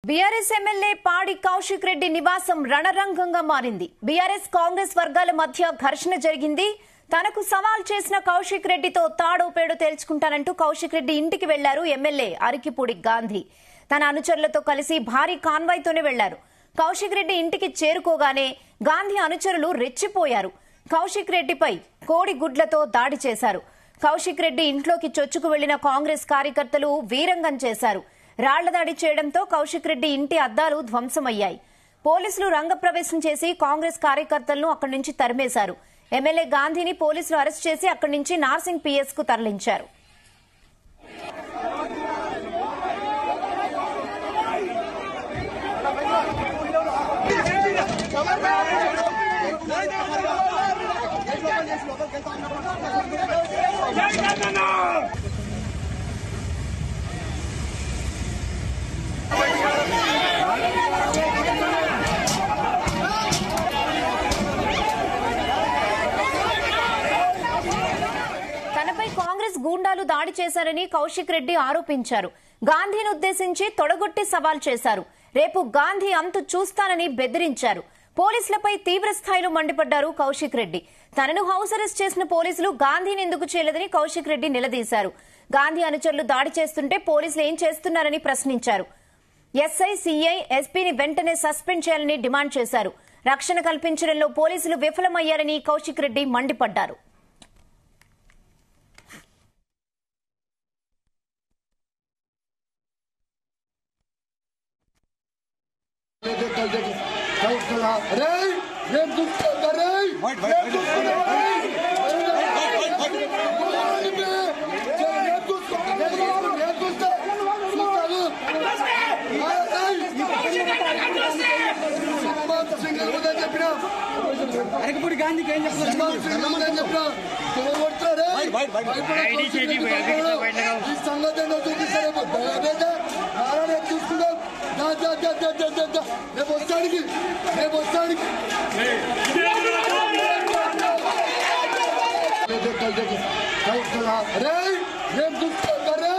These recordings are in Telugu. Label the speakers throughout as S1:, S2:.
S1: బీఆర్ఎస్ ఎమ్మెల్యే పాడి కౌశిక్ రెడ్డి నివాసం రణరంగంగా మారింది బీఆర్ఎస్ కాంగ్రెస్ వర్గాల మధ్య ఘర్షణ జరిగింది తనకు సవాల్ చేసిన కౌశిక్ రెడ్డితో తాడో పేడో తేల్చుకుంటానంటూ కౌశిక్ రెడ్డి ఇంటికి వెళ్లారు ఎమ్మెల్యే అరికిపూడి గాంధీ తన అనుచరులతో కలిసి భారీ కాన్వాయ్తోనే వెళ్లారు కౌశిక్ రెడ్డి ఇంటికి చేరుకోగానే గాంధీ అనుచరులు రెచ్చిపోయారు కౌశిక్ రెడ్డిపై కోడి గుడ్లతో దాడి చేశారు కౌశిక్ రెడ్డి ఇంట్లోకి చొచ్చుకు వెళ్లిన కాంగ్రెస్ కార్యకర్తలు వీరంగం చేశారు రాళ్ల దాడి చేయడంతో కౌశిక్ రెడ్డి ఇంటి అద్దాలు ధ్వంసమయ్యాయి పోలీసులు రంగప్రవేశం చేసి కాంగ్రెస్ కార్యకర్తలను అక్కడి నుంచి తరిమేశారు ఎమ్మెల్యే గాంధీని పోలీసులు అరెస్ట్ చేసి అక్కడి నుంచి నార్సింగ్ పిఎస్ కు తరలించారు తనపై కాంగ్రెస్ గూండాలు దాడి చేశారని కౌశిక్ రెడ్డి ఆరోపించారు గాంధీని ఉద్దేశించి తొడగొట్టి సవాల్ చేశారు రేపు గాంధీ అంతు చూస్తానని బెదిరించారు పోలీసులపై తీవ్ర స్థాయిలో మండిపడ్డారు కౌశిక్ రెడ్డి తనను హౌస్ అరెస్ట్ చేసిన పోలీసులు గాంధీని ఎందుకు చేయలేదని కౌశిక్ రెడ్డి నిలదీశారు గాంధీ అనుచరులు దాడి చేస్తుంటే పోలీసులు ఏం చేస్తున్నారని ప్రశ్నించారు ఎస్ఐ సిఐ ఎస్పీని వెంటనే సస్పెండ్ చేయాలని డిమాండ్ చేశారు రక్షణ కల్పించడంలో పోలీసులు విఫలమయ్యారని కౌశిక్ రెడ్డి మండిపడ్డారు
S2: అరే ఏం చూస్తుందా రే ఏం చూస్తుందా రే? ఏం చూస్తుందా? ఏం చూస్తా? చూస్తాను. సుకుమార్ సింగల్ ఉందని చెప్పినా
S3: అరకపూడి గాంధీకి ఏం చెప్తున్నారు
S2: సుకుమార్ సింగల్ ఉందని చెప్పినా తిరగొడతారే. భయపడే ఈ సంగతి ఏంటో చూపిస్తారే నారాయణ చూసుకుందాం దా, దా, దా, దా, దా, దా, దా. రేపు వస్తానికి రేపు వస్తానికి అరే ఏం చూస్తుందా రే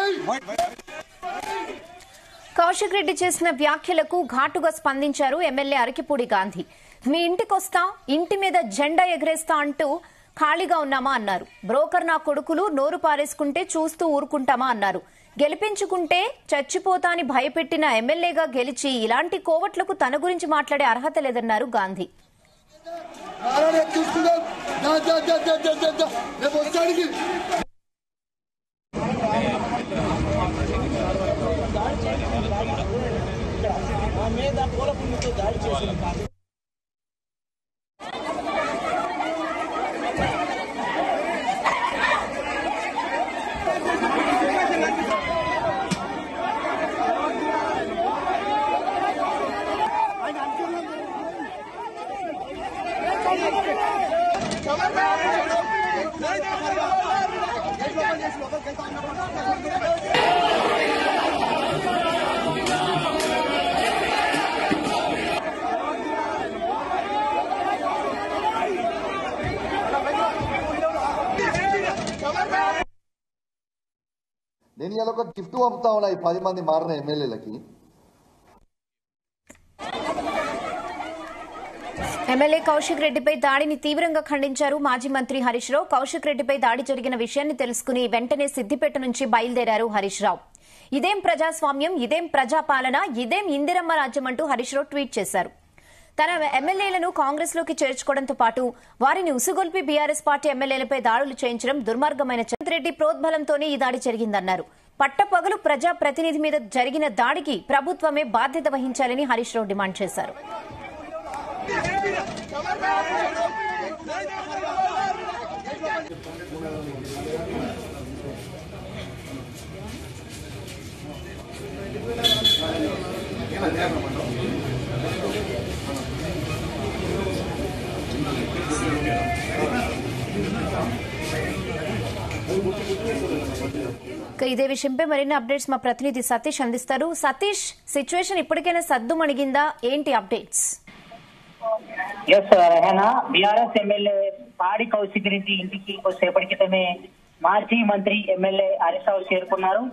S1: కౌశిక్ రెడ్డి చేసిన వ్యాఖ్యలకు ఘాటుగా స్పందించారు ఎమ్మెల్యే అరకిపూడి గాంధీ మీ ఇంటికొస్తా ఇంటి మీద జెండా ఎగరేస్తా అంటూ ఖాళీగా ఉన్నామా అన్నారు బ్రోకర్ నా కొడుకులు నోరు పారేసుకుంటే చూస్తూ ఊరుకుంటామా అన్నారు గెలిపించుకుంటే చచ్చిపోతా అని భయపెట్టిన ఎమ్మెల్యేగా గెలిచి ఇలాంటి కోవట్లకు తన గురించి మాట్లాడే అర్హత లేదన్నారు గాంధీ
S2: నారాయణ చూసుకుందాం దా, దా, దా, దా, దా, దా, దా. రేపు వస్తానికి
S4: నేను ఇలా ఒక గిఫ్ట్ పంపుతా ఉన్నా ఈ పది మంది మారిన ఎమ్మెల్యేలకి
S1: ఎమ్మెల్యే కౌశిక్ రెడ్డిపై దాడిని తీవ్రంగా ఖండించారు మాజీ మంత్రి హరీష్ రావు కౌశిక్ రెడ్డిపై దాడి జరిగిన విషయాన్ని తెలుసుకుని వెంటనే సిద్దిపేట నుంచి బయలుదేరారు హరీష్ రావు ఇదేం ప్రజాస్వామ్యం ఇదేం ప్రజాపాలన ఇదేం ఇందిరమ్మ రాజ్యం అంటూ హరీష్ రావు ట్వీట్ చేశారు తన ఎమ్మెల్యేలను కాంగ్రెస్ లోకి చేర్చుకోవడంతో పాటు వారిని ఉసుగొల్పి బీఆర్ఎస్ పార్టీ ఎమ్మెల్యేలపై దాడులు చేయించడం దుర్మార్గమైన చంద్రెడ్డి ప్రోద్బలంతోనే ఈ దాడి జరిగిందన్నారు పట్టపగలు ప్రజా ప్రతినిధి మీద జరిగిన దాడికి ప్రభుత్వమే బాధ్యత వహించాలని హరీష్ రావు డిమాండ్ చేశారు ఇక ఇదే విషయంపై మరిన్ని అప్డేట్స్ మా ప్రతినిధి సతీష్ అందిస్తారు సతీష్ సిచ్యువేషన్ ఇప్పటికైనా సద్దు మణిగిందా ఏంటి updates
S5: yes Rehana BRS MLA Padi Kaushik Reddy ఇంటికి కొద్దిసేపటి క్రితమే మాజీ మంత్రి ఎమ్మెల్యే హరీష్ రావు చేరుకున్నారు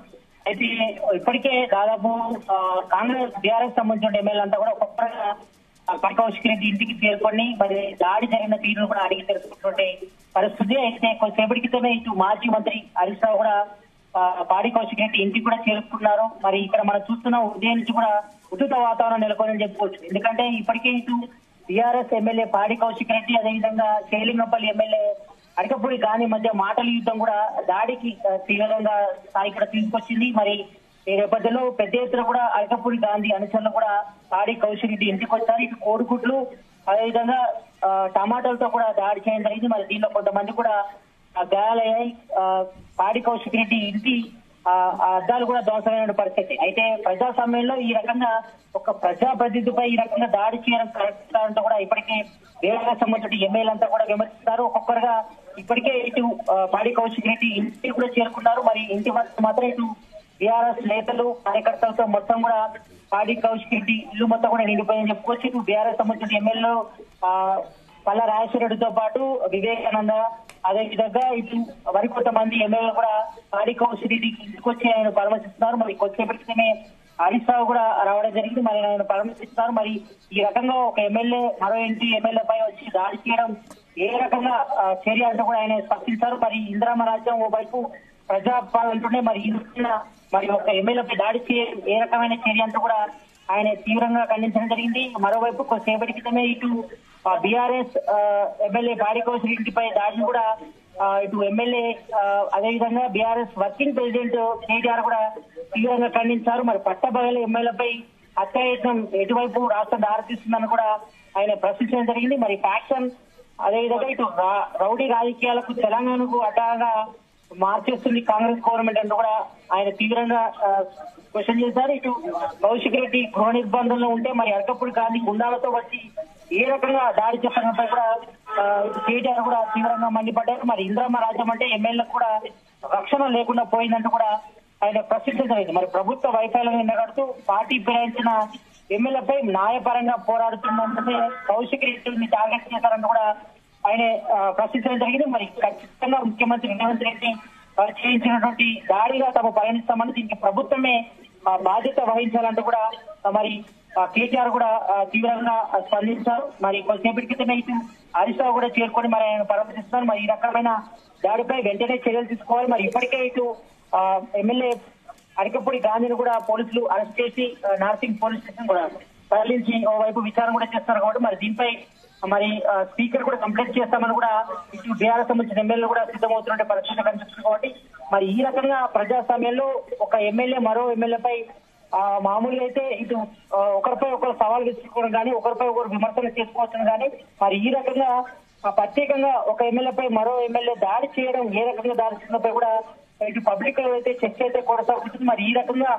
S5: అయితే ఇప్పటికే దాదాపు ఆ, కాంగ్రెస్ బీఆర్ఎస్ సంబంధించిన ఎమ్మెల్యే అంతా కూడా ఒక్కొక్కరుగా కౌశిక్ రెడ్డి ఇంటికి చేరుకొని మరి దాడి జరిగిన తీరును కూడా అడిగి తెలుసుకున్నటువంటి పరిస్థితి అయితే కొద్దిసేపటి క్రితమే ఇటు మాజీ మంత్రి హరీష్ రావు కూడా ఆ, పాడి కౌశిక్ రెడ్డి ఇంటికి కూడా చేరుకున్నారు మరి ఇక్కడ మనం చూస్తున్న ఉదయం నుంచి కూడా ఉచిత వాతావరణం నెలకొని చెప్పుకోవచ్చు ఎందుకంటే ఇప్పటికే ఇటు బీఆర్ఎస్ ఎమ్మెల్యే పాడి కౌశిక్ రెడ్డి అదేవిధంగా శైలింగపల్లి ఎమ్మెల్యే అడకపూడి గాంధీ మధ్య మాటల యుద్ధం కూడా దాడికి ఆ, తీవ్రంగా స్థాయి కూడా తీసుకొచ్చింది మరి ఈ నేపథ్యంలో పెద్ద ఎత్తున కూడా అడకపూడి గాంధీ అనుచరులు కూడా పాడి కౌశిక్ రెడ్డి ఇంటికి వచ్చారు ఇటు కోడిగుడ్లు అదేవిధంగా ఆ, టమాటాలతో కూడా దాడి చేయడం జరిగింది మరి దీనిలో కొంతమంది కూడా ఆ, గాయాలయ్యాయి ఆ, పాడి కౌశిక్ రెడ్డి ఇంటి ఆ ఆ అద్దాలు కూడా ధ్వంసమైన పరిస్థితి అయితే ప్రజాస్వామ్యంలో ఈ రకంగా ఒక ప్రజాప్రతినిధిపై ఈ రకంగా దాడి చేయడం కరెక్ట్ కాదంటూ కూడా ఇప్పటికే వేరే సంబంధించిన ఎమ్మెల్యేలంతా కూడా విమర్శిస్తారు ఒక్కొక్కరుగా ఇప్పటికే ఇటు ఆ, పాడి కౌశిక్ రెడ్డి ఇంటికి కూడా చేరుకున్నారు మరి ఇంటి వద్ద మాత్రం ఇటు బీఆర్ఎస్ నేతలు కార్యకర్తలతో మొత్తం కూడా పాడి కౌశిక్ రెడ్డి ఇల్లు మొత్తం కూడా నిండిపోయిందని చెప్పుకోవచ్చు ఇటు బీఆర్ఎస్ సంబంధించిన ఎమ్మెల్యేలు ఆ, పల్ల రాజేశ్వరరెడ్డితో పాటు వివేకానంద అదే విధంగా ఇటు మరి కొంతమంది ఎమ్మెల్యేలు కూడా పాడి కౌశిక్ రెడ్డికి ఇంటికొచ్చి ఆయన పరామర్శిస్తున్నారు మరి కొద్దిసేపటి క్రితమే హరీష్ రావు కూడా రావడం జరిగింది మరి ఆయన పరామర్శిస్తున్నారు మరి ఈ రకంగా ఒక ఎమ్మెల్యే మరో ఇంటి ఎమ్మెల్యే పై వచ్చి దాడి చేయడం ఏ రకంగా ఆ, చర్య అంటూ కూడా ఆయన స్పష్టించారు మరి ఇందిరామ రాజ్యం ఓవైపు ప్రజాపాలనతోనే మరి ఈ రకంగా మరి ఒక ఎమ్మెల్యేపై దాడి చే ఏ రకమైన చర్య అంటూ కూడా ఆయన తీవ్రంగా ఖండించడం జరిగింది మరోవైపు కొద్దిసేపటి క్రితమే ఇటు బీఆర్ఎస్ ఎమ్మెల్యే బాడి కౌశల్ ఇంటిపై దాడిని కూడా ఆ, ఇటు ఎమ్మెల్యే ఆ, అదేవిధంగా బీఆర్ఎస్ వర్కింగ్ ప్రెసిడెంట్ కేటీఆర్ కూడా తీవ్రంగా ఖండించారు మరి పట్టబగల ఎమ్మెల్యేపై హత్యాయత్నం ఎటువైపు రాష్ట్రం దారితీస్తుందని కూడా ఆయన ప్రశ్నించడం జరిగింది మరి ఫ్యాక్షన్ అదేవిధంగా ఇటు రా- రౌడీ రాజకీయాలకు తెలంగాణకు అడ్డాగా మార్చేస్తుంది కాంగ్రెస్ గవర్నమెంట్ అంటూ కూడా ఆయన తీవ్రంగా ఆ, క్వశ్చన్ చేశారు ఇటు కౌశిక్ రెడ్డి గృహ నిర్బంధంలో ఉంటే మరి అరకప్పుడు గాంధీ గుండాలతో వచ్చి ఏ రకంగా దాడి చెప్పడంపై కూడా ఆ, ఇటు కేటీఆర్ కూడా తీవ్రంగా మండిపడ్డారు మరి ఇంద్రమ్మ రాజ్యం అంటే ఎమ్మెల్యేలకు కూడా రక్షణ లేకుండా పోయిందంటూ కూడా ఆయన ప్రశ్నించలేదు మరి ప్రభుత్వ వైఫల్యం ఎండగడుతూ పార్టీ ఫిరాయించిన ఎమ్మెల్యేపై న్యాయపరంగా పోరాడుతున్నందుకే కౌశిక్ రెడ్డిని టార్గెట్ చేశారంటూ కూడా ఆయన ఆ, ప్రశ్నించడం జరిగింది మరి ఖచ్చితంగా ముఖ్యమంత్రి రేవంత్ రెడ్డి ఆ, చేయించినటువంటి దాడిగా తాము పరిగణిస్తామని దీనికి ప్రభుత్వమే ఆ, బాధ్యత వహించాలంటూ కూడా ఆ, మరి ఆ, కేటీఆర్ కూడా ఆ, తీవ్రంగా ఆ, స్పందించారు మరి కొద్దిసేపటి క్రితమే ఇటు హరీష్ రావు కూడా చేరుకొని మరి ఆయన పరామర్శిస్తున్నారు మరి ఈ రకమైన దాడిపై వెంటనే చర్యలు తీసుకోవాలి మరి ఇప్పటికే ఇటు ఆ, ఎమ్మెల్యే అరికపూడి గాంధీని కూడా పోలీసులు అరెస్ట్ చేసి ఆ, నార్సింగ్ పోలీస్ స్టేషన్ కూడా తరలించి ఓవైపు విచారణ కూడా చేస్తున్నారు కాబట్టి మరి దీనిపై మరి ఆ, స్పీకర్ కూడా కంప్లైంట్ చేస్తామని కూడా ఇటు బీఆర్ఎస్ సంబంధించిన ఎమ్మెల్యేలు కూడా సిద్ధమవుతున్న పరిస్థితి కనిపిస్తుంది కాబట్టి మరి ఈ రకంగా ప్రజాస్వామ్యంలో ఒక ఎమ్మెల్యే మరో ఎమ్మెల్యేపై ఆ, మామూలుగా అయితే ఇటు ఆ, ఒకరిపై ఒకరు సవాల్ విసుకోవడం కానీ ఒకరిపై ఒకరు విమర్శలు చేసుకోవచ్చు కానీ మరి ఈ రకంగా ఆ, ప్రత్యేకంగా ఒక ఎమ్మెల్యేపై మరో ఎమ్మెల్యే దాడి చేయడం ఏ రకంగా దాడి చేయడంపై కూడా ఇటు పబ్లిక్ లో అయితే చర్చ అయితే కొనసాగుతుంది మరి ఈ రకంగా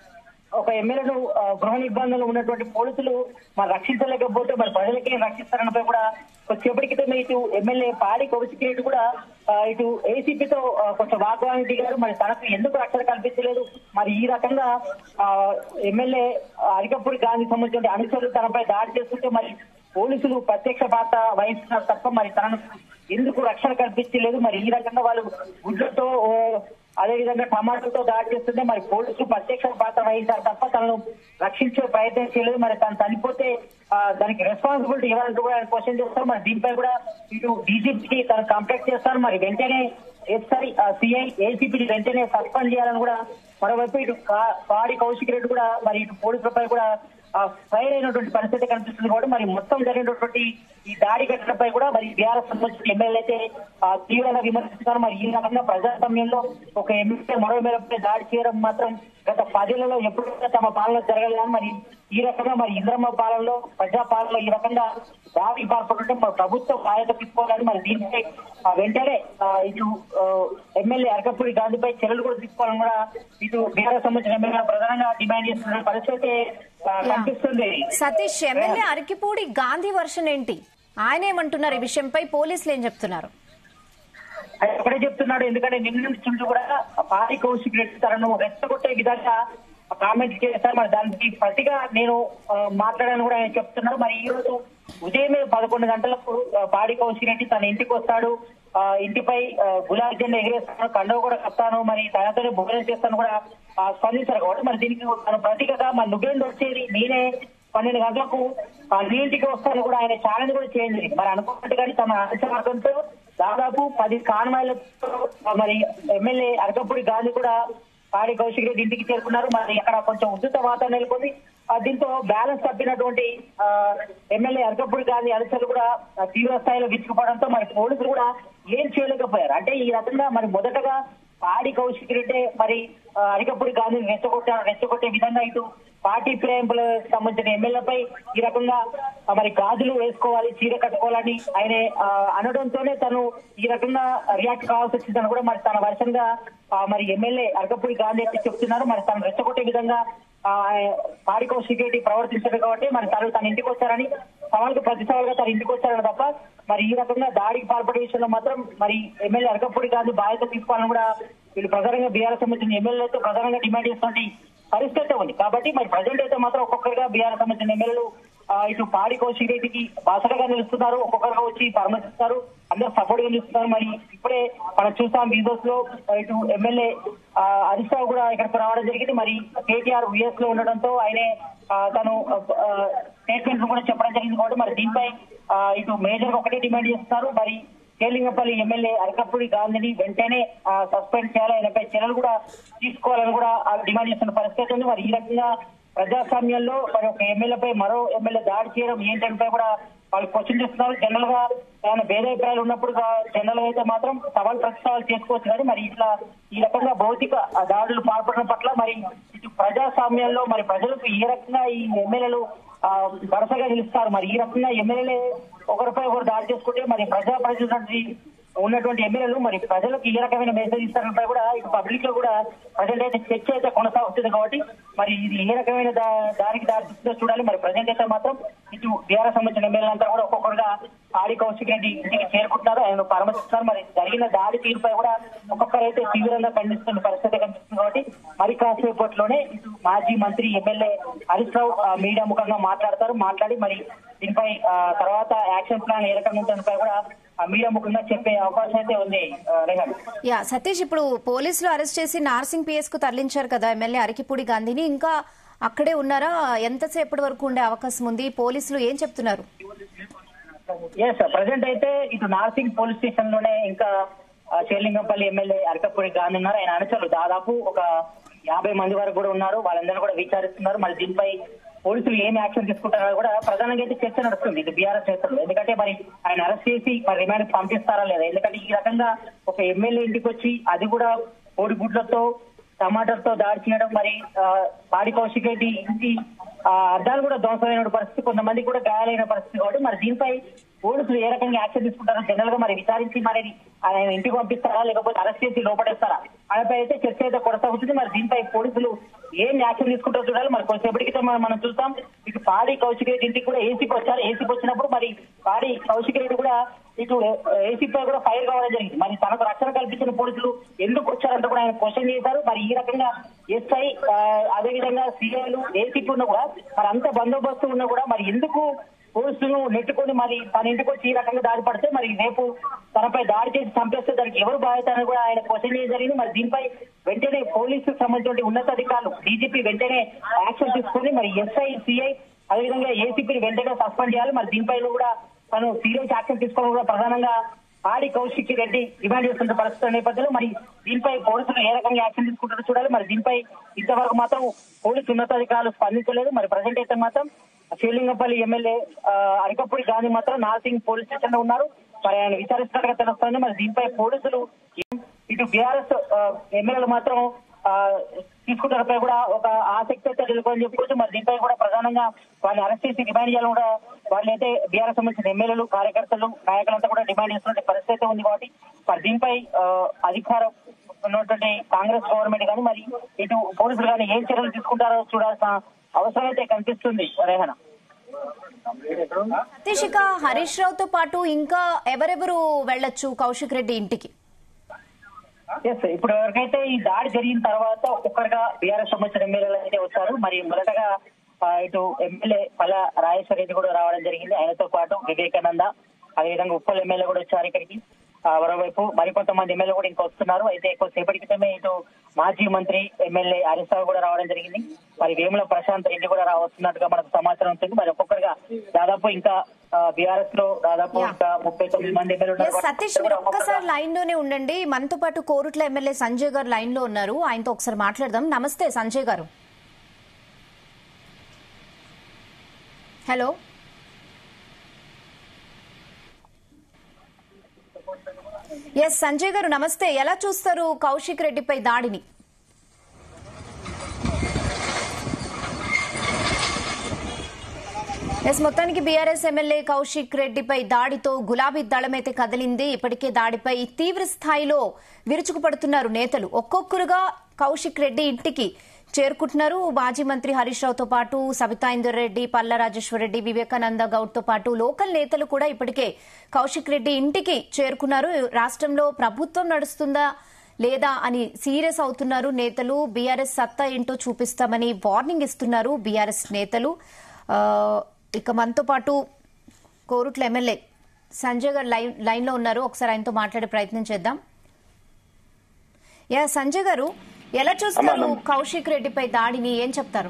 S5: ఒక ఎమ్మెల్యేను ఆ, గృహ నిర్బంధంలో ఉన్నటువంటి పోలీసులు మరి రక్షించలేకపోతే మరి ప్రజలకే రక్షిస్తారనపై కూడా కొద్దిసేపటి క్రితం ఇటు ఎమ్మెల్యే పాడి కౌశిక్ రెడ్డి కూడా ఆ, ఇటు ఏసీపీతో కొంచెం వాగ్వాదం దిగారు మరి తనకు ఎందుకు రక్షణ కల్పించలేదు మరి ఈ రకంగా ఆ, ఎమ్మెల్యే అరికపూడి గాంధీ సంబంధించిన అనుచరులు తనపై దాడి చేస్తుంటే మరి పోలీసులు ప్రత్యక్ష పాత్ర వహిస్తున్నారు తప్ప మరి తనను ఎందుకు రక్షణ కల్పించలేదు మరి ఈ రకంగా వాళ్ళు గుడ్లతో ఓ, అదే విధంగా టమాటాలతో దాడి చేస్తుంటే మరి పోలీసులు ప్రత్యక్ష పాత్ర వహించారు తప్ప తనను రక్షించే ప్రయత్నం చేయలేదు మరి తను చనిపోతే ఆ, దానికి రెస్పాన్సిబిలిటీ ఎవరంటూ కూడా ఆయన క్వశ్చన్ చేస్తారు మరి దీనిపై కూడా ఇటు డీజీపీకి తను కంప్లైంట్ చేస్తారు మరి వెంటనే ఎస్ఐ సిఐ ఏసీపీని వెంటనే సస్పెండ్ చేయాలని కూడా మరోవైపు ఇటు కా- పాడి కౌశిక్ రెడ్డి కూడా మరి ఇటు పోలీసులపై కూడా ఫైర్ అయినటువంటి పరిస్థితి కనిపిస్తుంది కూడా మరి మొత్తం జరిగినటువంటి ఈ దాడి ఘటనపై కూడా మరి బీఆర్ఎస్ సంబంధించిన ఎమ్మెల్యే అయితే ఆ, తీవ్రంగా విమర్శిస్తున్నారు మరి ఈ రకంగా ప్రజాస్వామ్యంలో ఒక ఎమ్మెల్యే మరో ఎమ్మెల్యేపై దాడి చేయడం మాత్రం గత పదేళ్లలో ఎప్పుడు కూడా తమ పాలన జరగలేదు మరి ఈ రకంగా మరి ఇంద్రమ్మ పాలనలో ప్రజా పాలనలో ఈ రకంగా దాడి పాల్పడుతుంటే మరి ప్రభుత్వం బాధ్యత తీసుకోవాలని మరి దీనిపై ఆ, వెంటనే ఆ, ఇటు ఆ, ఎమ్మెల్యే అరకపూడి గాంధీపై చర్యలు కూడా తీసుకోవాలని కూడా ఇటు బీఆర్ఎస్ సంబంధించిన ఎమ్మెల్యే ప్రధానంగా డిమాండ్ చేస్తున్న పరిస్థితి ఆ, కనిపిస్తుంది
S1: సతీష్ ఎమ్మెల్యే అరకిపూడి గాంధీ వర్షన్ ఏంటి ఆయన ఏమంటున్నారు ఈ విషయంపై పోలీసులు ఏం చెప్తున్నారు
S5: ఆయన ఒకటే చెప్తున్నాడు ఎందుకంటే నిన్న నుంచి కూడా పారి కౌశిక్ రెడ్డి తనను రెచ్చగొట్టే విధంగా కామెంట్ చేశారు మరి దానికి ప్రతిగా నేను ఆ, మాట్లాడాను కూడా ఆయన చెప్తున్నాడు మరి ఈ రోజు ఉదయమే పదకొండు గంటలకు ఆ, పాడి కౌశిక్ రెడ్డి తన ఇంటికి వస్తాడు ఆ, ఇంటిపై ఆ, గులాబీ జెండా ఎగిరేస్తాను కండవ కూడా కప్తాను మరి తనతోనే భోజనం చేస్తాను కూడా ఆ, స్పందించారు కాబట్టి మరి దీనికి తన ప్రతీకగా మరి నువ్వేంటి వచ్చేది నేనే పన్నెండు గంటలకు ఆ, నీ ఇంటికి వస్తాను కూడా ఆయన ఛాలెంజ్ కూడా చేయండి మరి అనుకున్నట్టుగానే తమ ఆశవర్గంతో దాదాపు పది కాన్వాయ్లతో మరి ఎమ్మెల్యే అరకపూడి గాంధీ కూడా పాడి కౌశిక్ రెడ్డి ఇంటికి చేరుకున్నారు మరి అక్కడ కొంచెం ఉద్దుత వాతావరణం నెలకొంది ఆ, దీంతో బ్యాలెన్స్ తప్పినటువంటి ఆ, ఎమ్మెల్యే అరకపూడి గాంధీ అనుచరులు కూడా ఆ, తీవ్ర స్థాయిలో విచ్చుకోవడంతో మరి పోలీసులు కూడా ఏం చేయలేకపోయారు అంటే ఈ రకంగా మరి మొదటగా పాడి కౌశిక్ రెడ్డి మరి ఆ, అరికపూడి గాంధీని రెచ్చగొట్టారు రెచ్చగొట్టే విధంగా ఇటు పార్టీ ప్రేమికులకు సంబంధించిన ఎమ్మెల్యేపై ఈ రకంగా ఆ, మరి గాజులు వేసుకోవాలి చీర కట్టుకోవాలని ఆయన ఆ, అనడంతోనే తను ఈ రకంగా రియాక్ట్ కావాల్సి వచ్చిందని కూడా మరి తన వర్షంగా ఆ, మరి ఎమ్మెల్యే అరకపూడి గాంధీ అయితే చెప్తున్నారు మరి తను రెచ్చగొట్టే విధంగా ఆ, పాడి కౌశిక్ రెడ్డి ప్రవర్తించారు కాబట్టి మరి తను తన ఇంటికి వచ్చారని సవాల్కు ప్రతి సవాల్గా తన ఇంటికి వచ్చారని తప్ప మరి ఈ రకంగా దాడికి పాల్పడే విషయంలో మాత్రం మరి ఎమ్మెల్యే అరకపూడి గాంధీ బాధ్యత తీసుకోవాలని కూడా వీళ్ళు ప్రధానంగా బీఆర్ఎస్ సంబంధించిన ఎమ్మెల్యేలతో ప్రధానంగా డిమాండ్ చేస్తున్నటువంటి పరిస్థితి అయితే ఉంది కాబట్టి మరి ప్రజెంట్ అయితే మాత్రం ఒక్కొక్కరుగా బీఆర్ఎస్ సంబంధించిన ఎమ్మెల్యేలు ఆ, ఇటు పాడి కౌశిక్ రెడ్డికి బాసటగా నిలుస్తున్నారు ఒక్కొక్కరుగా వచ్చి పరామర్శిస్తారు అందరూ సపోర్ట్ గా నిలుస్తున్నారు మరి ఇప్పుడే మనం చూస్తాం వీడియోస్ లో ఇటు ఎమ్మెల్యే ఆ, హరీష్ రావు కూడా ఇక్కడికి రావడం జరిగింది మరి కేటీఆర్ విఎస్ లో ఉండడంతో ఆయనే ఆ, తను స్టేట్మెంట్ కూడా చెప్పడం జరిగింది కాబట్టి మరి దీనిపై ఆ, ఇటు మేజర్ ఒకటే డిమాండ్ చేస్తున్నారు మరి కేలింగపల్లి ఎమ్మెల్యే అరకపూడి గాంధీని వెంటనే సస్పెండ్ చేయాలి ఆయనపై చర్యలు కూడా తీసుకోవాలని కూడా ఆ డిమాండ్ చేస్తున్న పరిస్థితి ఉంది మరి ఈ రకంగా ప్రజాస్వామ్యంలో మరి ఒక ఎమ్మెల్యేపై మరో ఎమ్మెల్యే దాడి చేయడం ఏంటంటే కూడా వాళ్ళు క్వశ్చన్ చేస్తున్నారు జనరల్ గా ఏమైనా భేదాభిప్రాయాలు ఉన్నప్పుడు జనరల్ గా అయితే మాత్రం సవాల్ ప్రతి సవాల్ చేసుకోవచ్చు కానీ మరి ఇట్లా ఈ రకంగా భౌతిక దాడులు పాల్పడడం పట్ల మరి ఇటు ప్రజాస్వామ్యంలో మరి ప్రజలకు ఏ రకంగా ఈ ఎమ్మెల్యేలు ఆ, వరుసగా నిలుస్తారు మరి ఈ రకంగా ఎమ్మెల్యేలే ఒకరిపై ఒకరు దాడి చేసుకుంటే మరి ప్రజా ప్రతినిధి ఉన్నటువంటి ఎమ్మెల్యేలు మరి ప్రజలకు ఏ రకమైన మెసేజ్ ఇస్తారంటే కూడా ఇటు పబ్లిక్ లో కూడా ప్రజెంట్ అయితే చర్చ అయితే కొనసాగుతుంది కాబట్టి మరి ఇది ఏ రకమైన దా- దానికి దారి తీస్తుందో చూడాలి మరి ప్రజెంట్ అయితే మాత్రం ఇటు బీఆర్ఎస్ సంబంధించిన ఎమ్మెల్యేలంతా కూడా ఒక్కొక్కరుగా ఆడి కౌశిక్ రెడ్డి ఇంటికి చేరుకుంటున్నారు ఆయన పరామర్శిస్తున్నారు మరి జరిగిన దాడి తీరుపై కూడా ఒక్కొక్కరైతే తీవ్రంగా ఖండిస్తున్న పరిస్థితి కనిపిస్తుంది కాబట్టి మరి కాసేపట్లోనే ఇటు మాజీ మంత్రి ఎమ్మెల్యే హరీష్ రావు ఆ, మీడియా ముఖంగా మాట్లాడతారు మాట్లాడి మరి దీనిపై ఆ, తర్వాత యాక్షన్ ప్లాన్ ఏ రకంగా ఉంటుందిపై కూడా ఆ, మీడియా ముఖంగా చెప్పే అవకాశం అయితే ఉంది ఆ, రేఖ
S1: యా సతీష్ ఇప్పుడు పోలీసులు అరెస్ట్ చేసి నార్సింగ్ పిఎస్ కు తరలించారు కదా ఎమ్మెల్యే అరకిపూడి గాంధీని ఇంకా అక్కడే ఉన్నారా ఎంతసేపటి వరకు ఉండే అవకాశం ఉంది పోలీసులు ఏం చెప్తున్నారు
S5: ఎస్ ప్రజెంట్ అయితే ఇటు నార్సింగ్ పోలీస్ స్టేషన్ లోనే ఇంకా ఆ, శేర్లింగంపల్లి ఎమ్మెల్యే అరకపూడి గాంధీ ఉన్నారు ఆయన అనుచరులు దాదాపు ఒక యాభై మంది వరకు కూడా ఉన్నారు వాళ్ళందరూ కూడా విచారిస్తున్నారు మరి దీనిపై పోలీసులు ఏం యాక్షన్ తీసుకుంటారో కూడా ప్రధానంగా అయితే చర్చ నడుస్తుంది ఇది బీఆర్ఎస్ చేస్తారు ఎందుకంటే మరి ఆయన అరెస్ట్ చేసి మరి రిమాండ్ పంపిస్తారా లేదా ఎందుకంటే ఈ రకంగా ఒక ఎమ్మెల్యే ఇంటికి వచ్చి అది కూడా కోడిగుడ్లతో టమాటాలతో దాడి చేయడం మరి ఆ, పాడి కౌశిక్ రెడ్డి ఇంటి ఆ, అద్దాలు కూడా ధ్వంసమైన పరిస్థితి కొంతమంది కూడా గాయాలైన పరిస్థితి కాబట్టి మరి దీనిపై పోలీసులు ఏ రకంగా యాక్షన్ తీసుకుంటారో జనరల్ గా మరి విచారించి మరి ఆయన ఇంటికి పంపిస్తారా లేకపోతే అరెస్ట్ చేసి లోపడేస్తారా ఆయనపై అయితే చర్చ అయితే కొనసాగుతుంది మరి దీనిపై పోలీసులు ఏం యాక్షన్ తీసుకుంటారో చూడాలి మరి కొంచెంసేపటి క్రితం మనం మనం చూస్తాం ఇటు పాడి కౌశిక్ రెడ్డి ఇంటికి కూడా ఏసీపీ వచ్చారు ఏసీపీ వచ్చినప్పుడు మరి పాడి కౌశిక్ రెడ్డి కూడా ఇటు ఏసీపీ కూడా ఫైర్ కావడం జరిగింది మరి తనకు రక్షణ కల్పించిన పోలీసులు ఎందుకు వచ్చారంటే కూడా ఆయన క్వశ్చన్ చేశారు మరి ఈ రకంగా ఎస్ఐ అదే విధంగా సీఐలు ఏసీపీ ఉన్నా కూడా మరి అంత బందోబస్తు ఉన్నా కూడా మరి ఎందుకు పోలీసులను నెట్టుకొని మరి తన ఇంటికి వచ్చి ఈ రకంగా దాడి పడితే మరి రేపు తనపై దాడి చేసి చంపేస్తే దానికి ఎవరు బాధ్యత అని కూడా ఆయన క్వశ్చన్ చేయడం జరిగింది మరి దీనిపై వెంటనే పోలీసుకు సంబంధించిన ఉన్నతాధికారులు డీజీపీ వెంటనే యాక్షన్ తీసుకొని మరి ఎస్ఐ సిఐ అదేవిధంగా ఏసీపీని వెంటనే సస్పెండ్ చేయాలి మరి దీనిపై కూడా తను సీరియస్ యాక్షన్ తీసుకోవడం కూడా ప్రధానంగా ఆడి కౌశిక్ రెడ్డి డిమాండ్ చేస్తున్న పరిస్థితుల నేపథ్యంలో మరి దీనిపై పోలీసులు ఏ రకంగా యాక్షన్ తీసుకుంటారో చూడాలి మరి దీనిపై ఇంతవరకు మాత్రం పోలీసు ఉన్నతాధికారులు స్పందించలేదు మరి ప్రజెంట్ అయితే మాత్రం శ్రీలింగపల్లి ఎమ్మెల్యే ఆ, అరికపూడి గాంధీ మాత్రం నార్సింగ్ పోలీస్ స్టేషన్ లో ఉన్నారు మరి ఆయన విచారిస్తున్నట్టుగా తెలుస్తుంది మరి దీనిపై పోలీసులు ఇటు బీఆర్ఎస్ ఎమ్మెల్యేలు మాత్రం ఆ, తీసుకుంటారపై కూడా ఒక ఆసక్తి అయితే తెలుగుని చెప్పుకోవచ్చు మరి దీనిపై కూడా ప్రధానంగా వాళ్ళని అరెస్ట్ చేసి డిమాండ్ చేయాలని కూడా వాళ్ళైతే బీఆర్ఎస్ సంబంధించిన ఎమ్మెల్యేలు కార్యకర్తలు నాయకులంతా కూడా డిమాండ్ చేస్తున్న పరిస్థితి అయితే ఉంది కాబట్టి మరి దీనిపై ఆ, అధికారం ఉన్నటువంటి కాంగ్రెస్ గవర్నమెంట్ కానీ మరి ఇటు పోలీసులు కానీ ఏం చర్యలు తీసుకుంటారో చూడాల్సిన అవసరం అయితే కనిపిస్తుంది రేహన
S1: సతీష్ ఇక హరీష్ రావుతో పాటు ఇంకా ఎవరెవరు వెళ్ళొచ్చు కౌశిక్ రెడ్డి ఇంటికి
S5: ఎస్ ఇప్పుడు ఎవరికైతే ఈ దాడి జరిగిన తర్వాత ఒక్కొక్కరుగా బీఆర్ఎస్ సంబంధించిన ఎమ్మెల్యేలు అయితే వచ్చారు మరి మొదటగా ఆ, ఇటు ఎమ్మెల్యే పల్ల రాజేశ్వర రెడ్డి కూడా రావడం జరిగింది ఆయనతో పాటు వివేకానంద అదేవిధంగా ఉప్పల్ ఎమ్మెల్యే కూడా వచ్చారు ఇక్కడికి ఆ, మరోవైపు మరికొంతమంది ఎమ్మెల్యే కూడా ఇంకా వస్తున్నారు అయితే ఎక్కువ సేపటి క్రితమే ఇటు మాజీ మంత్రి ఎమ్మెల్యే హరీష్ రావు కూడా రావడం జరిగింది మరి వేముల ప్రశాంత్ రెడ్డి కూడా రావస్తున్నట్టుగా మనకు సమాచారం ఉంటుంది మరి ఒక్కొక్కరుగా దాదాపు ఇంకా బీఆర్ఎస్ లో దాదాపు
S1: Yeah.
S5: ఇంకా ముప్పై తొమ్మిది మంది ఎమ్మెల్యే
S1: ఎస్
S5: ఉన్నారు
S1: సతీష్ మీరు ఒక్కసారి లైన్ లోనే ఉండండి మనతో పాటు కోరుట్ల ఎమ్మెల్యే సంజయ్ గారు లైన్ లో ఉన్నారు ఆయనతో ఒకసారి మాట్లాడదాం నమస్తే సంజయ్ గారు హలో ఎస్ సంజయ్ గారు నమస్తే ఎలా చూస్తారు కౌశిక్ రెడ్డిపై దాడిని ఎస్ మొత్తానికి బీఆర్ఎస్ ఎమ్మెల్యే కౌశిక్ రెడ్డిపై దాడితో గులాబీ దళమైతే కదిలింది ఇప్పటికే దాడిపై తీవ్ర స్థాయిలో విరుచుకుపడుతున్నారు నేతలు ఒక్కొక్కరుగా కౌశిక్ రెడ్డి ఇంటికి చేరుకుంటున్నారు మాజీ మంత్రి హరీష్ రావుతో పాటు సబితా ఇందర్ రెడ్డి పల్లా రాజేశ్వర్ రెడ్డి వివేకానంద గౌడ్ తో పాటు లోకల్ నేతలు కూడా ఇప్పటికే కౌశిక్ రెడ్డి ఇంటికి చేరుకున్నారు రాష్ట్రంలో ప్రభుత్వం నడుస్తుందా లేదా అని సీరియస్ అవుతున్నారు నేతలు బీఆర్ఎస్ సత్తా ఏంటో చూపిస్తామని వార్నింగ్ ఇస్తున్నారు బీఆర్ఎస్ నేతలు ఆ, ఇక మనతో పాటు కోరుట్ల ఎమ్మెల్యే సంజయ్ గారు లైన్ లైన్ లో ఉన్నారు ఒకసారి ఆయనతో మాట్లాడే ప్రయత్నం చేద్దాం యా సంజయ్ గారు ఎలా చూస్తారు కౌశిక్ రెడ్డిపై దాడిని ఏం చెప్తారు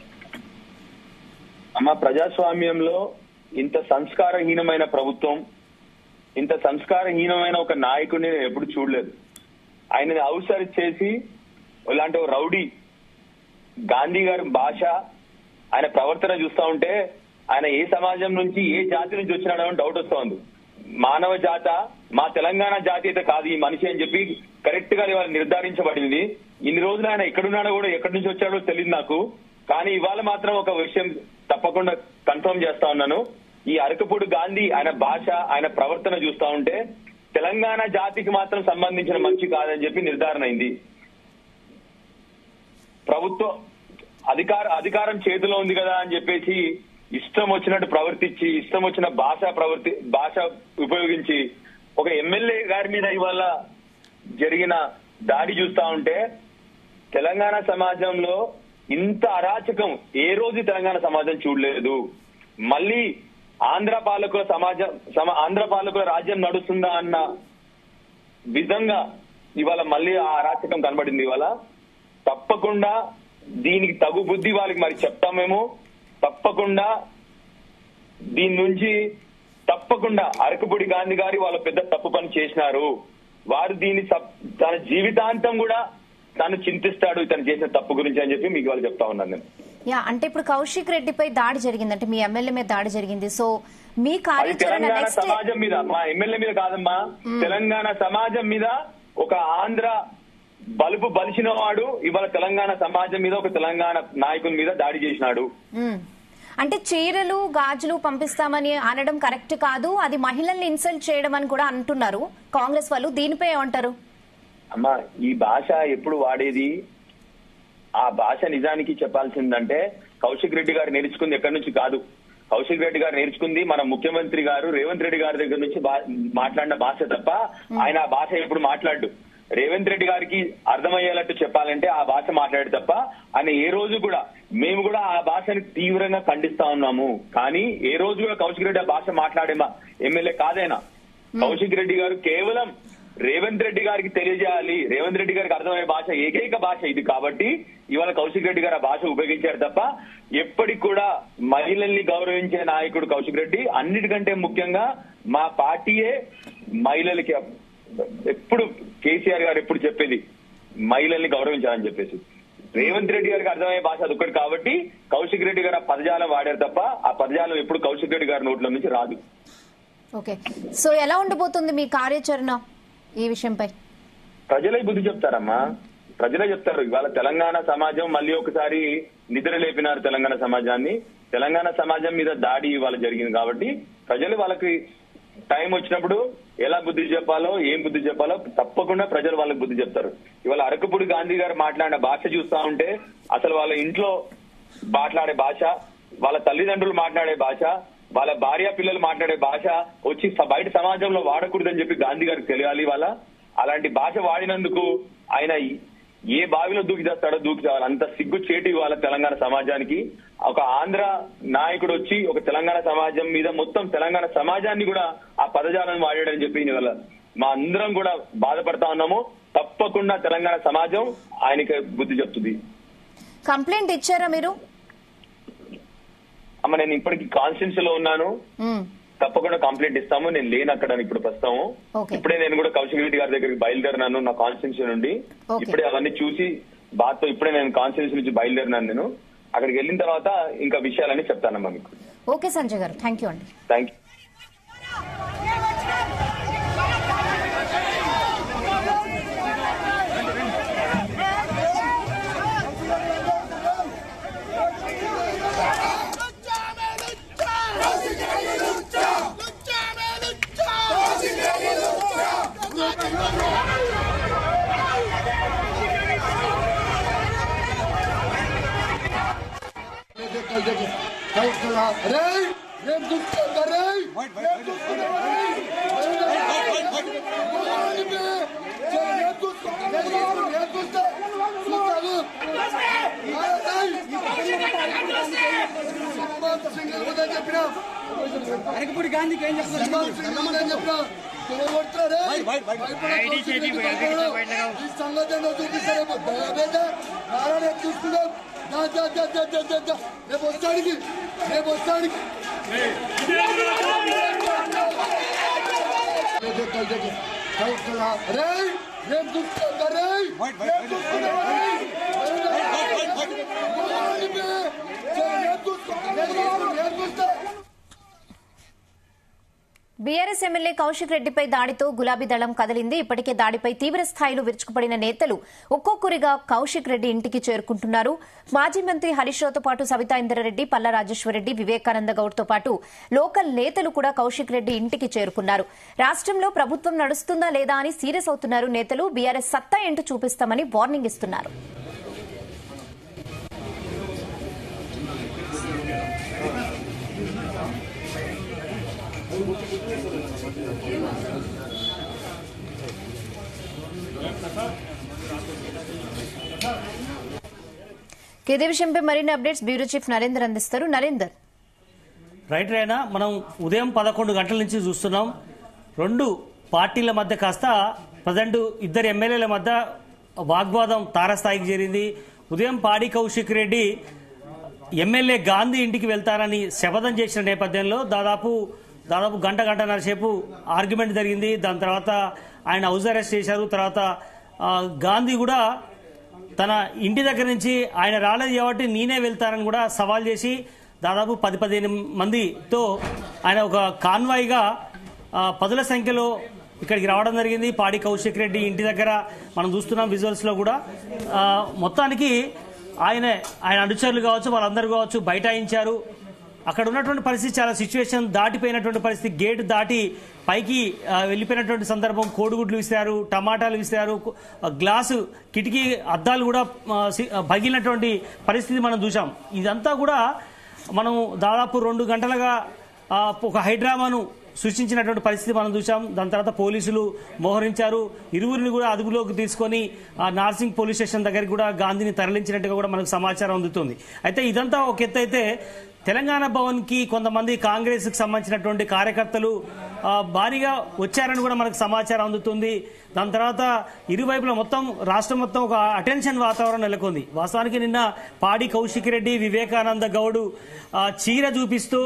S6: అమ్మ ప్రజాస్వామ్యంలో ఇంత సంస్కారహీనమైన ప్రభుత్వం ఇంత సంస్కారహీనమైన ఒక నాయకుడిని నేను ఎప్పుడు చూడలేదు ఆయనని అవసరం చేసి ఇలాంటి ఒక రౌడీ గాంధీ గారి భాష ఆయన ప్రవర్తన చూస్తా ఉంటే ఆయన ఏ సమాజం నుంచి ఏ జాతి నుంచి వచ్చినాడో అని డౌట్ వస్తా ఉంది మానవ జాత మా తెలంగాణ జాతి అయితే కాదు ఈ మనిషి అని చెప్పి కరెక్ట్ గా ఇవాళ నిర్ధారించబడింది ఇన్ని రోజులు ఆయన ఎక్కడున్నాడో కూడా ఎక్కడి నుంచి వచ్చాడో తెలియదు నాకు కానీ ఇవాళ మాత్రం ఒక విషయం తప్పకుండా కన్ఫర్మ్ చేస్తా ఉన్నాను ఈ అరకపూడి గాంధీ ఆయన భాష ఆయన ప్రవర్తన చూస్తా ఉంటే తెలంగాణ జాతికి మాత్రం సంబంధించిన మనిషి కాదని చెప్పి నిర్ధారణ అయింది ప్రభుత్వం అధికార అధికారం చేతిలో ఉంది కదా అని చెప్పేసి ఇష్టం వచ్చినట్టు ప్రవర్తించి ఇష్టం వచ్చిన భాష ప్రవర్తి భాష ఉపయోగించి ఒక ఎమ్మెల్యే గారి మీద ఇవాళ జరిగిన దాడి చూస్తా ఉంటే తెలంగాణ సమాజంలో ఇంత అరాచకం ఏ రోజు తెలంగాణ సమాజం చూడలేదు మళ్ళీ ఆంధ్ర పాలకుల సమాజం సమ- ఆంధ్ర పాలకుల రాజ్యం నడుస్తుందా అన్న విధంగా ఇవాళ మళ్ళీ ఆ అరాచకం కనబడింది ఇవాళ తప్పకుండా దీనికి తగు బుద్ధి వాళ్ళకి మరి చెప్తాం మేము తప్పకుండా దీని నుంచి తప్పకుండా అరకపూడి గాంధీ గారి వాళ్ళ పెద్ద తప్పు పని చేసినారు వారు దీన్ని సప్- తన జీవితాంతం కూడా తను చింతిస్తాడు తను చేసిన తప్పు గురించి అని చెప్పి మీకు వాళ్ళు చెప్తా ఉన్నాను నేను
S1: యా అంటే ఇప్పుడు కౌశిక్ రెడ్డిపై దాడి జరిగింది అంటే మీ ఎమ్మెల్యే మీద దాడి జరిగింది సో మీ
S6: అది
S1: కార్యాచరణ
S6: తెలంగాణ
S1: నెక్స్ట్
S6: సమాజం మీద మా ఎమ్మెల్యే మీద కాదమ్మా తెలంగాణ సమాజం మీద ఒక ఆంధ్ర బలుపు బలిసిన వాడు ఇవాళ తెలంగాణ సమాజం మీద ఒక తెలంగాణ నాయకుని మీద దాడి చేసినాడు
S1: మ్మ్. అంటే చీరలు గాజులు పంపిస్తామని అనడం కరెక్ట్ కాదు అది మహిళల్ని ఇన్సల్ట్ చేయడం అని కూడా అంటున్నారు కాంగ్రెస్ వాళ్ళు దీనిపై ఏమంటారు
S6: అమ్మా ఈ భాష ఎప్పుడు వాడేది ఆ భాష నిజానికి చెప్పాల్సిందంటే కౌశిక్ రెడ్డి గారు నేర్చుకుంది ఎక్కడి నుంచి కాదు కౌశిక్ రెడ్డి గారు నేర్చుకుంది మన ముఖ్యమంత్రి గారు రేవంత్ రెడ్డి గారి దగ్గర నుంచి బా- మాట్లాడిన భాష తప్ప ఆయన ఆ భాష ఎప్పుడు మాట్లాడు రేవంత్ రెడ్డి గారికి అర్థమయ్యేటట్టు చెప్పాలంటే ఆ భాష మాట్లాడే తప్ప ఆయన ఏ రోజు కూడా మేము కూడా ఆ భాషని తీవ్రంగా ఖండిస్తా ఉన్నాము కానీ ఏ రోజు కూడా కౌశిక్ రెడ్డి ఆ భాష మాట్లాడే మా- ఎమ్మెల్యే కాదైనా కౌశిక్ రెడ్డి గారు కేవలం రేవంత్ రెడ్డి గారికి తెలియజేయాలి రేవంత్ రెడ్డి గారికి అర్థమయ్యే భాష ఏకైక భాష ఇది కాబట్టి ఇవాళ కౌశిక్ రెడ్డి గారు ఆ భాష ఉపయోగించారు తప్ప ఎప్పటికి కూడా మహిళల్ని గౌరవించే నాయకుడు కౌశిక్ రెడ్డి అన్నిటికంటే ముఖ్యంగా మా పార్టీయే మహిళలకి ఎప్పుడు కేసీఆర్ గారు ఎప్పుడు చెప్పేది మహిళల్ని గౌరవించాలని చెప్పేసి రేవంత్ రెడ్డి గారికి అర్థమయ్యే భాష అదొక్కటి కాబట్టి కౌశిక్ రెడ్డి గారు ఆ పదజాలం వాడారు తప్ప ఆ పదజాలం ఎప్పుడు కౌశిక్ రెడ్డి గారి నోట్ల నుంచి రాదు
S1: ఓకే సో ఎలా ఉండబోతుంది మీ కార్యాచరణ ఈ విషయంపై
S6: ప్రజలే బుద్ధి చెప్తారమ్మా ప్రజలే చెప్తారు ఇవాళ తెలంగాణ సమాజం మళ్ళీ ఒకసారి నిద్ర లేపినారు తెలంగాణ సమాజాన్ని తెలంగాణ సమాజం మీద దాడి ఇవాళ జరిగింది కాబట్టి ప్రజలు వాళ్ళకి టైం వచ్చినప్పుడు ఎలా బుద్ధి చెప్పాలో ఏం బుద్ధి చెప్పాలో తప్పకుండా ప్రజలు వాళ్ళకి బుద్ధి చెప్తారు ఇవాళ అరకపూడి గాంధీ గారు మాట్లాడిన భాష చూస్తా ఉంటే అసలు వాళ్ళ ఇంట్లో మాట్లాడే భాష వాళ్ళ తల్లిదండ్రులు మాట్లాడే భాష వాళ్ళ భార్య పిల్లలు మాట్లాడే భాష వచ్చి స- బయట సమాజంలో వాడకూడదని చెప్పి గాంధీ గారికి తెలియాలి వాళ్ళ అలాంటి భాష వాడినందుకు ఆయన ఈ- ఏ బావిలో దూకి చేస్తాడో దూకి చేయాలి అంత సిగ్గు చేటి వాళ్ళ తెలంగాణ సమాజానికి ఒక ఆంధ్ర నాయకుడు వచ్చి ఒక తెలంగాణ సమాజం మీద మొత్తం తెలంగాణ సమాజాన్ని కూడా ఆ పదజాలను వాడాడని చెప్పి నేను వాళ్ళ మా అందరం కూడా బాధపడతా ఉన్నాము తప్పకుండా తెలంగాణ సమాజం ఆయనకి బుద్ధి చెప్తుంది
S1: కంప్లైంట్ ఇచ్చారా మీరు
S6: అమ్మ నేను ఇప్పటికి కాన్స్టిట్యూన్సీ లో ఉన్నాను
S1: మ్మ్.
S6: తప్పకుండా కంప్లైంట్ ఇస్తాము నేను లేను అక్కడ ఇప్పుడు ప్రస్తుతం
S1: Okay.
S6: ఇప్పుడే నేను కూడా కౌశిక్ రెడ్డి గారి దగ్గరికి బయలుదేరినాను నా కాన్స్టిట్యూన్సీ నుండి
S1: Okay.
S6: ఇప్పుడే అవన్నీ చూసి బాధతో ఇప్పుడే నేను కాన్స్టిట్యూన్సీ నుంచి బయలుదేరినాను నేను అక్కడికి వెళ్ళిన తర్వాత ఇంకా విషయాలన్నీ చెప్తానమ్మా మీకు
S1: ఓకే సంజయ్ గారు థ్యాంక్ యూ అండి
S6: థ్యాంక్ యూ
S2: అరే ఏం చూస్తున్నా రే ఏం చూస్తున్నా రే? ఏం చూస్తున్నా? ఏం చూస్తా? చూస్తాను. సుమారు సింగిల్ ఉందని చెప్పినా
S3: అరకపూడి గాంధీకి ఏం చెప్తున్నారు
S2: సుమారు సింగిల్ ఉందని చెప్పినా తిరగొడతారే. భయపడే ఈ సంగతి ఏందో చూపిస్తారే బేట నారాయణ చూసుకుందాం దా, దా, దా, దా, దా, దా, దా. రేపు వస్తాడికి రేపు వస్తాడికి అరే ఏం చూస్తున్నా రే ఏం చూస్తున్నా రే? ఏం చూస్తున్నా? ఏం చూస్తా
S1: బీఆర్ఎస్ ఎమ్మెల్యే కౌశిక్ రెడ్డిపై దాడితో గులాబీ దళం కదిలింది ఇప్పటికే దాడిపై తీవ్ర స్థాయిలో విరుచుకుపడిన నేతలు ఒక్కొక్కరిగా కౌశిక్ రెడ్డి ఇంటికి చేరుకుంటున్నారు మాజీ మంత్రి హరీష్ రావుతో పాటు సవితా ఇంద్రారెడ్డి పల్లా రాజేశ్వరరెడ్డి వివేకానంద గౌడ్తో పాటు లోకల్ నేతలు కూడా కౌశిక్ రెడ్డి ఇంటికి చేరుకున్నారు రాష్ట్రంలో ప్రభుత్వం నడుస్తుందా లేదా అని సీరియస్ అవుతున్నారు నేతలు బీఆర్ఎస్ సత్తా ఏంటో చూపిస్తామని వార్నింగ్ ఇస్తున్నారు ఇదే విషయంపై మరిన్ని అప్డేట్స్ బ్యూరో చీఫ్ నరేందర్ అందిస్తారు నరేందర్
S7: రైట్ రైనా మనం ఉదయం పదకొండు గంటల నుంచి చూస్తున్నాం రెండు పార్టీల మధ్య కాస్త ప్రజెంట్ ఇద్దరు ఎమ్మెల్యేల మధ్య వాగ్వాదం తారస్థాయికి చేరింది ఉదయం పాడి కౌశిక్ రెడ్డి ఎమ్మెల్యే గాంధీ ఇంటికి వెళ్తారని శపథం చేసిన నేపథ్యంలో దాదాపు దాదాపు గంట గంటన్నర సేపు ఆర్గ్యుమెంట్ జరిగింది దాని తర్వాత ఆయన హౌస్ అరెస్ట్ చేశారు తర్వాత ఆ, గాంధీ కూడా తన ఇంటి దగ్గర నుంచి ఆయన రాలేదు కాబట్టి నేనే వెళ్తానని కూడా సవాల్ చేసి దాదాపు పది పదిహేను మందితో ఆయన ఒక కాన్వాయ్గా ఆ, పదుల సంఖ్యలో ఇక్కడికి రావడం జరిగింది పాడి కౌశిక్ రెడ్డి ఇంటి దగ్గర మనం చూస్తున్నాం విజువల్స్లో కూడా ఆ, మొత్తానికి ఆయన ఆయన అనుచరులు కావచ్చు వాళ్ళందరూ కావచ్చు బైఠాయించారు అక్కడ ఉన్నటువంటి పరిస్థితి చాలా సిచ్యువేషన్ దాటిపోయినటువంటి పరిస్థితి గేట్ దాటి పైకి ఆ, వెళ్ళిపోయినటువంటి సందర్భం కోడిగుడ్లు విసిరారు టమాటాలు విసిరారు కు- ఆ, గ్లాసు కిటికీ అద్దాలు కూడా ఆ, సి- ఆ, పగిలినటువంటి పరిస్థితి మనం చూసాం ఇదంతా కూడా మనం దాదాపు రెండు గంటలుగా ఆ, ఒక హైడ్రామాను సృష్టించినటువంటి పరిస్థితి మనం చూసాం దాని తర్వాత పోలీసులు మోహరించారు ఇరువురిని కూడా అదుపులోకి తీసుకొని ఆ నార్సింగ్ పోలీస్ స్టేషన్ దగ్గరికి కూడా గాంధీని తరలించినట్టుగా కూడా మనకు సమాచారం అందుతుంది అయితే ఇదంతా ఒక ఎత్తు అయితే తెలంగాణ భవన్ కి కొంతమంది కాంగ్రెస్ కి సంబంధించినటువంటి కార్యకర్తలు ఆ, భారీగా వచ్చారని కూడా మనకు సమాచారం అందుతుంది దాని తర్వాత ఇరువైపుల మొత్తం రాష్ట్రం మొత్తం ఒక అటెన్షన్ వాతావరణం నెలకొంది వాస్తవానికి నిన్న పాడి కౌశిక్ రెడ్డి వివేకానంద గౌడ్ ఆ, చీర చూపిస్తూ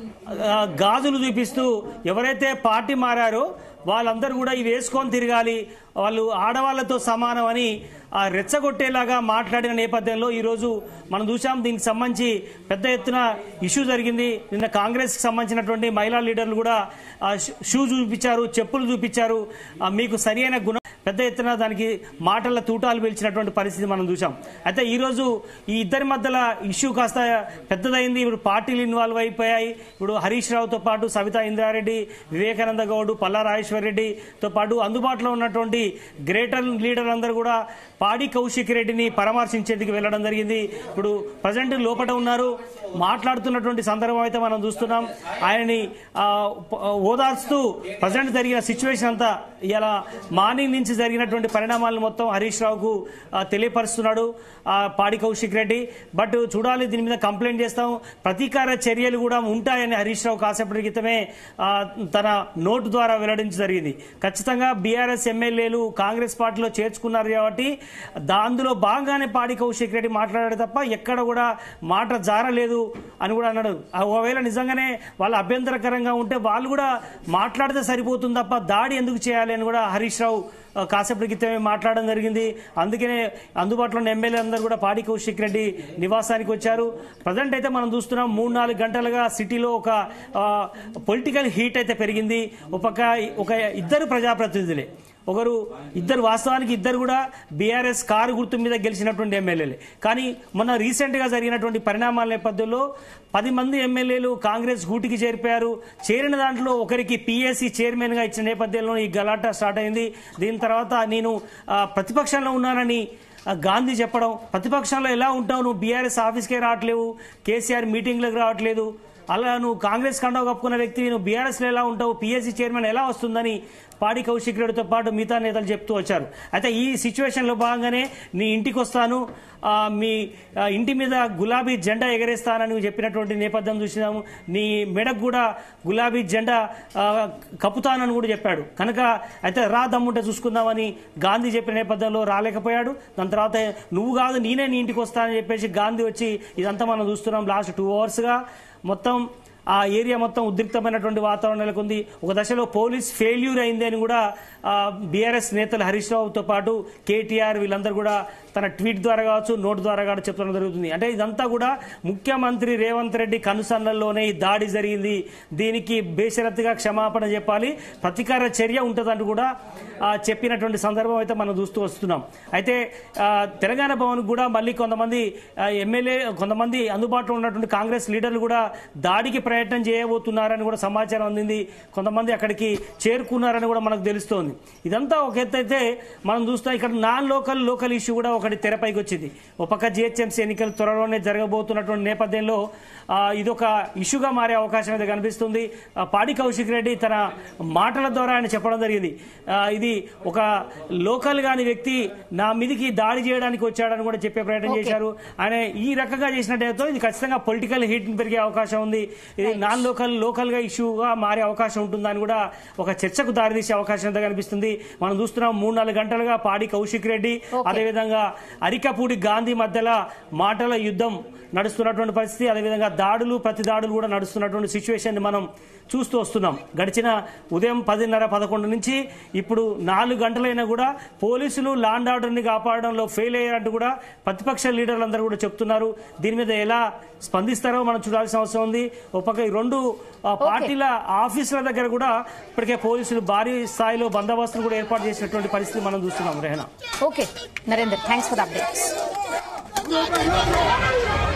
S7: ఆ, గాజులు చూపిస్తూ ఎవరైతే పార్టీ మారారో వాళ్ళందరూ కూడా ఇవి వేసుకొని తిరగాలి వాళ్ళు ఆడవాళ్లతో సమానం అని ఆ రెచ్చగొట్టేలాగా మాట్లాడిన నేపథ్యంలో ఈరోజు మనం చూసాం దీనికి సంబంధించి పెద్ద ఎత్తున ఇష్యూ జరిగింది నిన్న కాంగ్రెస్ కి సంబంధించినటువంటి మహిళా లీడర్లు కూడా ఆ షూ- షూ చూపించారు చెప్పులు చూపించారు ఆ మీకు సరైన గుణం పెద్ద ఎత్తున దానికి మాటల తూటాలు పీల్చినటువంటి పరిస్థితి మనం చూసాం అయితే ఈ రోజు ఈ ఇద్దరి మధ్యల ఇష్యూ కాస్త పెద్దదైంది ఇప్పుడు పార్టీలు ఇన్వాల్వ్ అయిపోయాయి ఇప్పుడు హరీష్ రావుతో పాటు సవితా ఇంద్రారెడ్డి వివేకానంద గౌడ్ పల్లా రాజేశ్వర్ రెడ్డితో పాటు అందుబాటులో ఉన్నటువంటి గ్రేటర్ లీడర్లందరూ కూడా పాడి కౌశిక్ రెడ్డిని పరామర్శించేందుకు వెళ్ళడం జరిగింది ఇప్పుడు ప్రజెంట్ లోపల ఉన్నారు మాట్లాడుతున్నటువంటి సందర్భం అయితే మనం చూస్తున్నాం ఆయనని ఆ, ప- ఓదార్స్తూ ప్రజెంట్ జరిగిన సిచ్యువేషన్ అంతా ఇలా మార్నింగ్ నుంచి నుంచి జరిగినటువంటి పరిణామాలను మొత్తం హరీష్ రావుకు ఆ, తెలియపరుస్తున్నాడు ఆ, పాడి కౌశిక్ రెడ్డి బట్ చూడాలి దీని మీద కంప్లైంట్ చేస్తాం ప్రతీకార చర్యలు కూడా ఉంటాయని హరీష్ రావు కాసేపటి క్రితమే ఆ, తన నోటు ద్వారా వెల్లడించి జరిగింది ఖచ్చితంగా బీఆర్ఎస్ ఎమ్మెల్యేలు కాంగ్రెస్ పార్టీలో చేర్చుకున్నారు కాబట్టి దా- అందులో భాగంగానే పాడి కౌశిక్ రెడ్డి మాట్లాడాడు తప్ప ఎక్కడ కూడా మాట జారలేదు అని కూడా అన్నాడు ఆ ఒకవేళ నిజంగానే వాళ్ళు అభ్యంతరకరంగా ఉంటే వాళ్ళు కూడా మాట్లాడితే సరిపోతుంది తప్ప దాడి ఎందుకు చేయాలి అని కూడా హరీష్ రావు ఆ, కాసేపటి క్రితమే మాట్లాడడం జరిగింది అందుకనే అందుబాటులో ఉన్న ఎమ్మెల్యే అందరూ కూడా పాడి కౌశిక్ రెడ్డి నివాసానికి వచ్చారు ప్రజెంట్ అయితే మనం చూస్తున్నాం మూడు నాలుగు గంటలుగా సిటీలో ఒక పొలిటికల్ హీట్ అయితే పెరిగింది ఒక పక్క ఒక ఇద్దరు ప్రజాప్రతినిధులే ఒకరు ఇద్దరు వాస్తవానికి ఇద్దరు కూడా బీఆర్ఎస్ కారు గుర్తు మీద గెలిచినటువంటి ఎమ్మెల్యేలే కానీ మొన్న రీసెంట్ గా జరిగినటువంటి పరిణామాల నేపథ్యంలో పది మంది ఎమ్మెల్యేలు కాంగ్రెస్ గూటికి చేరిపోయారు చేరిన దాంట్లో ఒకరికి పిఎస్సి చైర్మన్ గా ఇచ్చిన నేపథ్యంలో ఈ గలాటా స్టార్ట్ అయింది దీని తర్వాత నేను ఆ, ప్రతిపక్షంలో ఉన్నానని ఆ, గాంధీ చెప్పడం ప్రతిపక్షంలో ఎలా ఉంటావు నువ్వు బీఆర్ఎస్ ఆఫీస్కే రావట్లేవు కేసీఆర్ మీటింగ్లకు రావట్లేదు అలా నువ్వు కాంగ్రెస్ కండవ కప్పుకున్న వ్యక్తి నువ్వు బీఆర్ఎస్లో ఎలా ఉంటావు పిఎస్సీ చైర్మన్ ఎలా వస్తుందని పాడి కౌశిక్ రెడ్డితో పాటు మిగతా నేతలు చెప్తూ వచ్చారు అయితే ఈ సిచ్యువేషన్లో భాగంగానే నీ ఇంటికి వస్తాను ఆ, మీ ఆ, ఇంటి మీద గులాబీ జెండా ఎగరేస్తానని చెప్పినటువంటి నేపథ్యం చూసినాము నీ మెడకు కూడా గులాబీ జెండా ఆ, కప్పుతానని కూడా చెప్పాడు కనుక అయితే రా దమ్ముంటే చూసుకుందామని గాంధీ చెప్పిన నేపథ్యంలో రాలేకపోయాడు దాని తర్వాత నువ్వు కాదు నేనే నీ ఇంటికి వస్తానని చెప్పేసి గాంధీ వచ్చి ఇదంతా మనం చూస్తున్నాం లాస్ట్ టూ అవర్స్గా మొత్తం ఆ ఏరియా మొత్తం ఉద్రిక్తమైనటువంటి వాతావరణం నెలకొంది ఒక దశలో పోలీస్ ఫెయిల్యూర్ అయింది అని కూడా బీఆర్ఎస్ నేతలు హరీష్ రావుతో పాటు కేటీఆర్ వీళ్ళందరూ కూడా తన ట్వీట్ ద్వారా కావచ్చు నోటు ద్వారా కావచ్చు చెప్పడం జరుగుతుంది అంటే ఇదంతా కూడా ముఖ్యమంత్రి రేవంత్ రెడ్డి కనుసన్నల్లోనే ఈ దాడి జరిగింది దీనికి బేషరత్తుగా క్షమాపణ చెప్పాలి ప్రతీకార చర్య ఉంటుందంటూ కూడా ఆ, చెప్పినటువంటి సందర్భం అయితే మనం చూస్తూ వస్తున్నాం అయితే ఆ, తెలంగాణ భవన్ కూడా మళ్ళీ కొంతమంది ఆ, ఎమ్మెల్యే కొంతమంది అందుబాటులో ఉన్నటువంటి కాంగ్రెస్ లీడర్లు కూడా దాడికి ప్రయత్నం చేయబోతున్నారని కూడా సమాచారం అందింది కొంతమంది అక్కడికి చేరుకున్నారని కూడా మనకు తెలుస్తోంది ఇదంతా ఒక ఎత్తు అయితే మనం చూస్తాం ఇక్కడ నాన్ లోకల్ లోకల్ ఇష్యూ కూడా ఒకటి తెరపైకి వచ్చింది ఒక పక్క జిహెచ్ఎంసీ ఎన్నికలు త్వరలోనే జరగబోతున్నటువంటి నేపథ్యంలో ఆ, ఇదొక ఇష్యూగా మారే అవకాశం అయితే కనిపిస్తుంది ఆ, పాడి కౌశిక్ రెడ్డి తన మాటల ద్వారా ఆయన చెప్పడం జరిగింది ఆ, ఇది ఒక లోకల్ గాని వ్యక్తి నా మీదికి దాడి చేయడానికి వచ్చాడని కూడా చెప్పే ప్రయత్నం చేశారు ఆయన ఈ రకంగా చేసినట్టయితే ఇది ఖచ్చితంగా పొలిటికల్ హీట్ పెరిగే అవకాశం ఉంది ఇది నాన్ లోకల్ లోకల్ గా ఇష్యూగా మారే అవకాశం ఉంటుందని కూడా ఒక చర్చకు దారితీసే అవకాశం అయితే కనిపిస్తుంది మనం చూస్తున్నాం మూడు నాలుగు గంటలుగా పాడి కౌశిక్ రెడ్డి అదేవిధంగా అరికపూడి గాంధీ మధ్యలో మాటల యుద్ధం నడుస్తున్నటువంటి పరిస్థితి అదేవిధంగా దాడులు ప్రతి దాడులు కూడా నడుస్తున్నటువంటి సిచ్యువేషన్ మనం చూస్తూ వస్తున్నాం గడిచిన ఉదయం పదిన్నర పదకొండు నుంచి ఇప్పుడు నాలుగు గంటలైనా కూడా పోలీసులు లాండ్ ఆర్డర్ని కాపాడడంలో ఫెయిల్ అయ్యారంటూ కూడా ప్రతిపక్ష లీడర్లందరూ కూడా చెప్తున్నారు దీని మీద ఎలా స్పందిస్తారో మనం చూడాల్సిన అవసరం ఉంది ఒక పక్క ఈ రెండు ఆ, పార్టీల ఆఫీసుల దగ్గర కూడా ఇప్పటికే పోలీసులు భారీ స్థాయిలో బందోబస్తును కూడా ఏర్పాటు చేసినటువంటి పరిస్థితి మనం చూస్తున్నాం Rehana
S1: okay Narender thanks for the updates